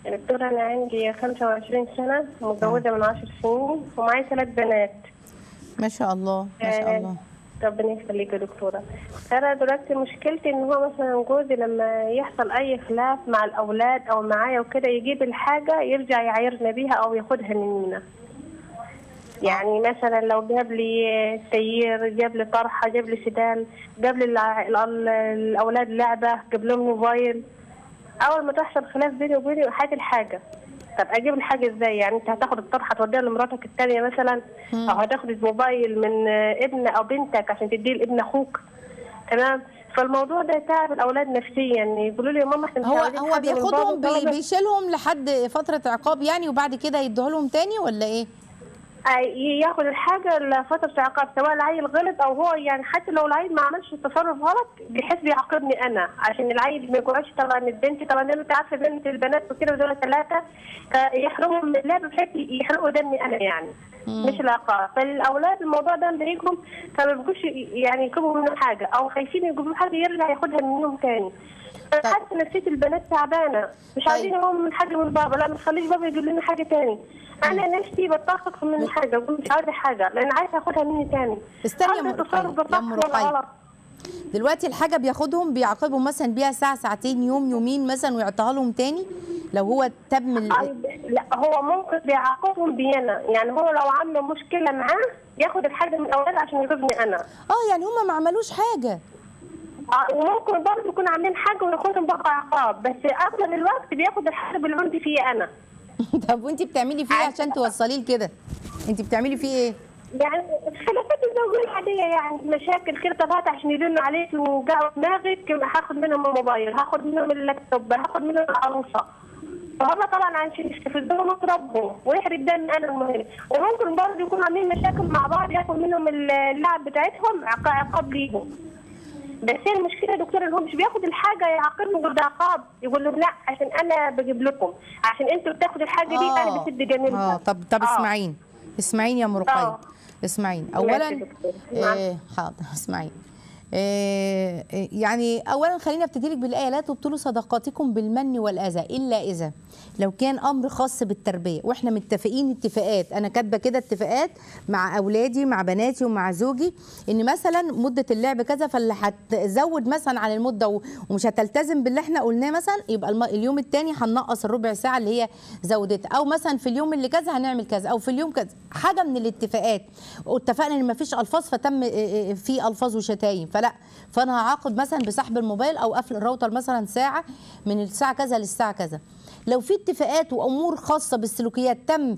دكتورة أنا عندي 25 سنة متجوزة من 10 سنين ومعايا ثلاث بنات ما شاء الله ما شاء آه، الله ربنا يخليك يا دكتورة أنا دلوقتي مشكلتي إن هو مثلا جوزي لما يحصل أي خلاف مع الأولاد أو معايا وكده يجيب الحاجة يرجع يعايرنا بيها أو ياخدها مننا يعني مثلا لو جاب لي سيير جاب لي طرحة جاب لي سدال جاب لي الع- ال- الأولاد لعبة جاب لهم موبايل أول ما تحصل خلاف بيني وبينه هات الحاجة طب أجيب الحاجة إزاي يعني أنت هتاخد الطرحة توديها لمراتك التانية مثلا أو هتاخد الموبايل من ابن أو بنتك عشان تديه لابن أخوك تمام فالموضوع ده تعب الأولاد نفسيا يقولوا لي يا ماما احنا مش هو عاوزين هو حاجة من بياخدهم بابا بي وبابا. بيشيلهم لحد فتره عقاب يعني وبعد كده يديه لهم تاني ولا ايه أي- ياخد الحاجه لفتره عقاب سواء العيل غلط او هو يعني حتى لو العيل ما عملش تصرف غلط بيحس بيعاقبني انا عشان العيل ما يقعدش طبعا البنت طبعا انت عارفه بنت البنات وكده دول ثلاثه فيحرموا من اللعب بحيث يحرقوا دمي انا يعني مش العقاب فالاولاد الموضوع ده مضايقهم فما بيبقوش يعني يجيبوا منه حاجه او خايفين يجيبوا حاجه يرجع ياخدها منهم تاني حتى نفسيه البنات تعبانه مش طيب. عايزين يقوموا من حاجه من بابا لا ما تخليش بابا يجيب لنا حاجه تاني انا نفسي بتاخد من حاجه ومش عايزه حاجه لان عايزه اخدها مني تاني استني يا هذا أم التصرف رقية، ده يا صح أم ولا رقية. غلط؟ دلوقتي الحاجه بياخدهم بيعاقبهم مثلا بيها ساعه ساعتين يوم يومين مثلا ويعطيها لهم تاني لو هو تم ال... طيب، لا هو ممكن بيعاقبهم بينا يعني هو لو عامل مشكله معاه ياخد الحاجه من الاولاد عشان يجيبني انا اه يعني هم ما عملوش حاجه آه، وممكن برضه يكون عاملين حاجه وياخدهم بقى عقاب بس اغلب الوقت بياخد الحاجه بالعند فيا انا طب وانت بتعملي فيه ايه عشان توصليه لكده انت بتعملي فيه ايه يعني خلافات الزوجية العادية يعني مشاكل كده طب هات عشان يرنوا عليك وجعوا دماغك هاخد منهم الموبايل هاخد منهم اللابتوب هاخد منهم العروسة فهم طبعا عشان يستفزوا مطربهم ويحرق دم انا المهم وممكن برضه يكونوا عاملين مشاكل مع بعض ياخد منهم اللعب بتاعتهم عق- عقاب ليهم بس هي المشكله يا دكتور ان هو مش بياخد الحاجه يعاقبهم غير بعقاب يقول لهم لا عشان انا بجيب لكم عشان انتوا بتاخدوا الحاجه دي انا بسد جميلها اه طب طب آه. اسمعين اسمعين يا ام رقية آه. اسمعين ماشي يا اولا دكتور. آه حاضر اسمعين آه آه، يعني اولا خلينا ابتدي لك بالايه لا تبطلوا صدقاتكم بالمن والاذى الا اذا لو كان امر خاص بالتربيه واحنا متفقين اتفاقات انا كاتبه كده اتفاقات مع اولادي مع بناتي ومع زوجي ان مثلا مده اللعب كذا فاللي هتزود مثلا عن المده و- ومش هتلتزم باللي احنا قلناه مثلا يبقى الم- اليوم الثاني هننقص الربع ساعه اللي هي زودتها او مثلا في اليوم اللي كذا هنعمل كذا او في اليوم كذا حاجه من الاتفاقات واتفقنا ان مفيش الفاظ فتم اه، اه، في الفاظ وشتايم فلا فانا هعاقب مثلا بسحب الموبايل او قفل الراوتر مثلا ساعه من الساعه كذا للساعه كذا لو في اتفاقات وامور خاصه بالسلوكيات تم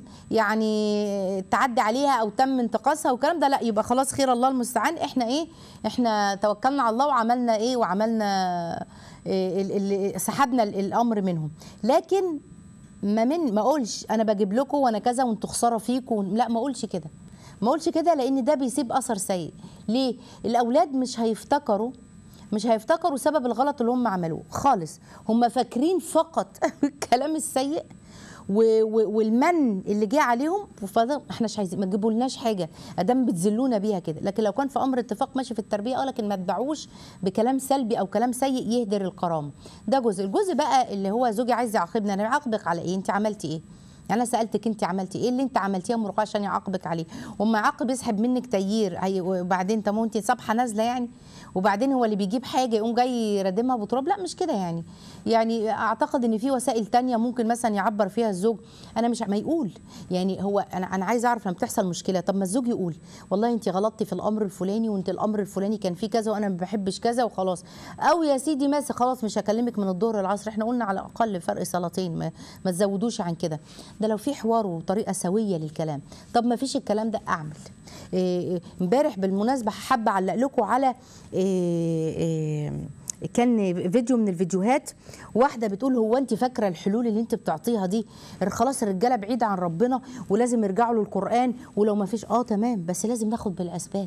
يعني تعدي عليها او تم انتقاصها والكلام ده لا يبقى خلاص خير الله المستعان احنا ايه احنا توكلنا على الله وعملنا ايه وعملنا إيه ال- ال- سحبنا ال- الامر منهم لكن ما من ما اقولش انا بجيب لكم وانا كذا وانتوا خساره فيكم لا ما اقولش كده ما اقولش كده لان ده بيسيب اثر سيء ليه الاولاد مش هيفتكروا مش هيفتكروا سبب الغلط اللي هم عملوه خالص هم فاكرين فقط الكلام السيء و- و- والمن اللي جه عليهم فده احنا مش عايزين ما تجيبوا لناش حاجه ادام بتذلونا بيها كده لكن لو كان في امر اتفاق ماشي في التربيه اه لكن ما تبيعوش بكلام سلبي او كلام سيء يهدر الكرامه ده جزء الجزء بقى اللي هو زوجي عايز يعاقبني انا بعاقبك على ايه انت عملتي ايه يعني انا سالتك انت عملتي ايه اللي انت عملتيه يا ام رقية عشان يعاقبك عليه وما يعاقب يسحب منك تيير هي- وبعدين طب ما انت صبحه نازله يعني وبعدين هو اللي بيجيب حاجه يقوم جاي يردمها بتراب لا مش كده يعني يعني اعتقد ان في وسائل تانية ممكن مثلا يعبر فيها الزوج انا مش ما يقول يعني هو انا انا عايزه اعرف لما بتحصل مشكله طب ما الزوج يقول والله انت غلطتي في الامر الفلاني وانت الامر الفلاني كان فيه كذا وانا ما بحبش كذا وخلاص او يا سيدي ماسك خلاص مش هكلمك من الظهر للعصر احنا قلنا على الاقل فرق صلاتين ما, ما تزودوش عن كده ده لو في حوار وطريقه سويه للكلام طب ما فيش الكلام ده اعمل إيه، امبارح بالمناسبه حابه اعلق لكم على إيه، إيه، كان فيديو من الفيديوهات واحده بتقول هو انت فاكره الحلول اللي انت بتعطيها دي خلاص الرجاله بعيده عن ربنا ولازم يرجعوا للقران ولو ما فيش اه تمام بس لازم ناخد بالاسباب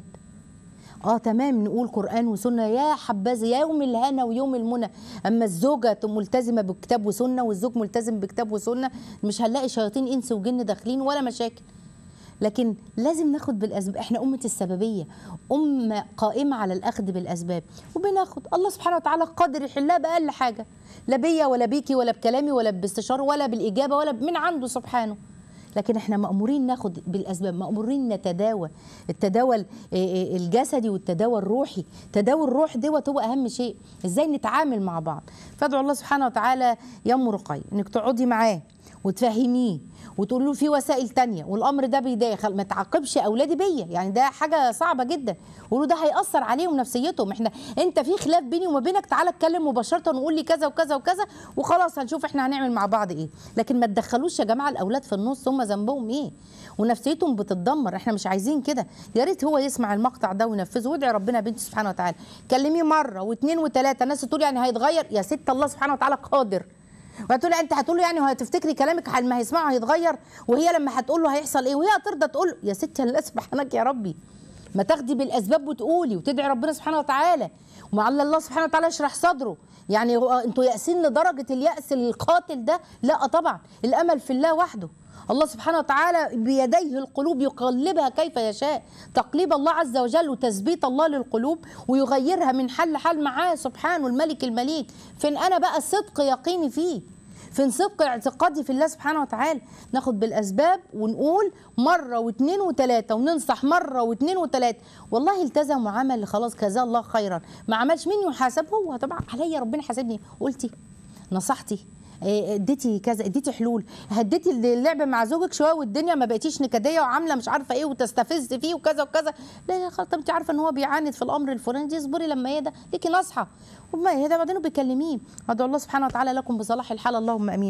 اه تمام نقول قران وسنه يا حبذا يا يوم الهنا ويوم المنى اما الزوجه ملتزمه بكتاب وسنه والزوج ملتزم بكتاب وسنه مش هنلاقي شياطين انس وجن داخلين ولا مشاكل لكن لازم ناخد بالاسباب احنا امه السببيه امه قائمه على الاخذ بالاسباب وبناخد الله سبحانه وتعالى قادر يحلها باقل حاجه لا بيا ولا بيكي ولا بكلامي ولا باستشاره ولا بالاجابه ولا من عنده سبحانه لكن احنا مأمورين ناخد بالاسباب مأمورين نتداوى التداوى الجسدي والتداوى الروحي تداوى الروح دوت هو اهم شيء ازاي نتعامل مع بعض فادعو الله سبحانه وتعالى يا ام رقيه انك تقعدي معاه وتفهميه وتقول له في وسائل تانية والامر ده بيضايق ما تعاقبش اولادي بيا يعني ده حاجه صعبه جدا قولوا ده هياثر عليهم نفسيتهم احنا انت في خلاف بيني وما بينك تعالى اتكلم مباشره وقول لي كذا وكذا وكذا وخلاص هنشوف احنا هنعمل مع بعض ايه لكن ما تدخلوش يا جماعه الاولاد في النص هم ذنبهم ايه ونفسيتهم بتتدمر احنا مش عايزين كده يا ريت هو يسمع المقطع ده وينفذه وادعي ربنا بنتي سبحانه وتعالى كلميه مره واثنين وثلاثه الناس تقول يعني هيتغير يا ست الله سبحانه وتعالى قادر وهتقول انت هتقول له يعني هتفتكري كلامك لما هيسمعه هيتغير وهي لما هتقول له هيحصل ايه وهي هترضى تقول له يا ستي الله سبحانك يا ربي ما تاخدي بالاسباب وتقولي وتدعي ربنا سبحانه وتعالى ومعل الله سبحانه وتعالى يشرح صدره يعني انتوا يائسين لدرجه الياس القاتل ده لا طبعا الامل في الله وحده الله سبحانه وتعالى بيديه القلوب يقلبها كيف يشاء تقليب الله عز وجل وتثبيت الله للقلوب ويغيرها من حل لحال معاه سبحانه الملك المليك فين انا بقى صدق يقيني فيه فين صدق اعتقادي في الله سبحانه وتعالى ناخد بالاسباب ونقول مره واثنين وثلاثه وننصح مره واثنين وثلاثه والله التزم وعمل خلاص جزاه الله خيرا ما عملش مين يحاسب هو طبعا عليا ربنا حاسبني قلتي نصحتي اديتي كذا اديتي حلول هديتي اللعبه مع زوجك شويه والدنيا ما بقيتيش نكديه وعامله مش عارفه ايه وتستفز فيه وكذا وكذا لا لا خلاص انت عارفه ان هو بيعاند في الامر الفلاني دي اصبري لما يهدى ليكي نصحه وما يهدى بعدين بيكلميه ادعو الله سبحانه وتعالى لكم بصلاح الحال اللهم امين